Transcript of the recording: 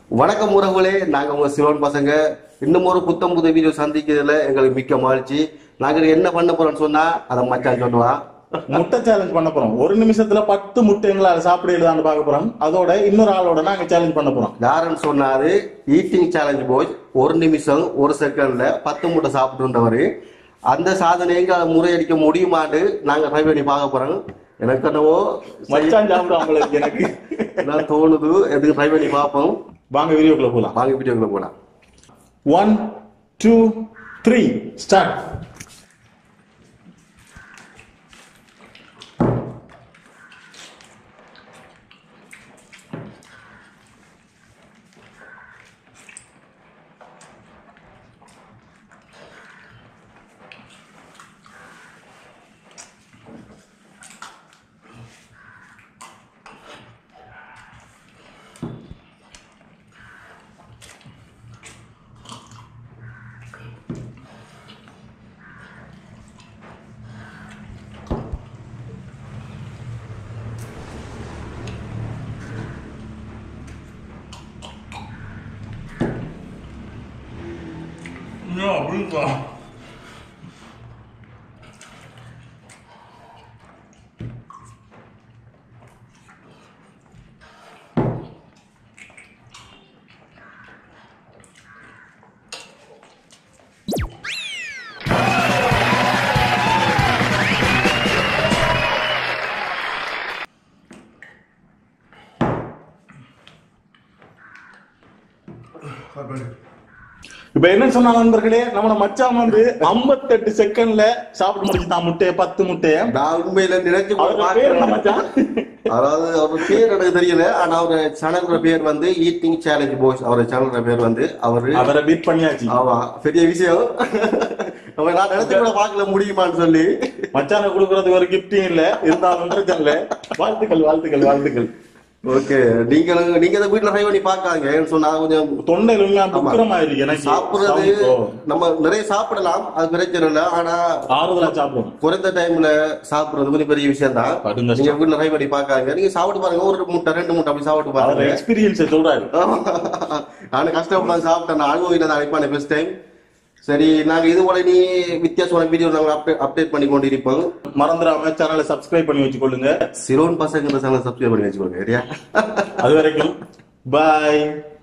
வணக்கம் உறவுகளே நாங்க உங்க சிலோன் பசங்க இன்னும் ஒரு புத்தம் புது வீடியோ சந்திக்கிறதுல எங்களுக்கு மிக்க மகிழ்ச்சி நாங்க என்ன பண்ண போறோம்னு சொன்னா அதை மச்சான் சொல்லுவான் முட்டை சேலஞ்ச் பண்ண போறோம் ஒரு நிமிஷத்துல பத்து முட்டை எங்களால சாப்பிட எழுதான்னு பார்க்க போறோம் அதோட இன்னொரு ஆளோட நாங்க சேலஞ்ச் பண்ண போறோம் யாருன்னு சொன்னாரு ஈட்டிங் சேலஞ்ச் போய் ஒரு நிமிஷம் ஒரு செகண்ட்ல பத்து மூட்டை சாப்பிட்டுன்றவரு அந்த சாதனையை எங்களால முறையடிக்க முடியுமான்னு நாங்க ட்ரை பண்ணி பார்க்க போறோம் எனக்கு என்னவோ மச்சான் சாப்பிடுவாங்களே எனக்கு என்ன தோணுது எதுக்கு ட்ரை பண்ணி பார்ப்போம் வாங்க வீடியோக்குள்ள போலாம் வாங்க வீடியோக்குள்ள போலாம் ஒன் டூ த்ரீ ஸ்டார்ட் இப்ப என்ன சொன்னா நண்பர்களே நம்மளோட மச்சான் வந்து 58 செகண்ட்ல சாப்பிட்டு முடிச்சுட்டான் முட்டைய பத்து முட்டைய நான் உண்மையில நினைச்சு கூட அவரோட பேர் என்ன பார்க்கல. மச்சான் அதாவது அவர் பேர் எனக்கு தெரியல ஆனா அவர் சேனலோட பேர் வந்து ஈட்டிங் சேலஞ்ச் பாய்ஸ் அவர் சேனலோட பேர் வந்து அவரு அவரை பீட் பண்ணியாச்சு ஆமா பெரிய விஷயம் அவன் நான் நினைச்சு கூட பார்க்கல முடியுமான்னு சொல்லி மச்சான கொடுக்கறதுக்கு ஒரு கிஃப்டும் இல்ல இருந்தாலும் பிரச்சனை இல்ல வாழ்த்துக்கள் வாழ்த்துக்கள் வாழ்த்துக்கள் ஓகே நீங்க நீங்க இதை வீட்டுல ட்ரை பண்ணி பார்க்காங்க ஏன்னு சொன்னா கொஞ்சம் தொண்டையில உண்மையா புக்கரமா இருக்கு எனக்கு சாப்பிடுறது Sound, ஓ. நம்ம நிறைய சாப்பிடலாம் அது பிரச்சனை இல்லை ஆனா ஆறுதலா சாப்பிடும் குறைந்த டைம்ல சாப்பிடுறது கொஞ்சம் பெரிய விஷயம் தான் கடும் கஷ்டம். நீங்க வீட்டுல ட்ரை பண்ணி பார்க்காங்க நீங்க சாப்பிட்டு பாருங்க ஒரு முட்டை ரெண்டு முட்டை அப்படி சாப்பிட்டு அவர் பாருங்க எக்ஸ்பீரியன்ஸ் சொல்றாரு நானும் கஷ்டப்பட்டு சாப்பிட்டேன் நான் அனுபவில தான் அழைப்பான ஃபர்ஸ்ட் டைம் சரி நாங்க இது போல நீ வித்தியாசமான வீடியோ நாங்க அப்டேட் அப்டேட் பண்ணி கொண்டு இருப்போம் மறந்துடாம சேனலை சப்ஸ்கிரைப் பண்ணி வச்சுக்கொள்ளுங்க சிரோன் பசங்க சேனல் சப்ஸ்கிரைப் பண்ணி வச்சுக்கோங்க சரியா அது வரைக்கும் பாய்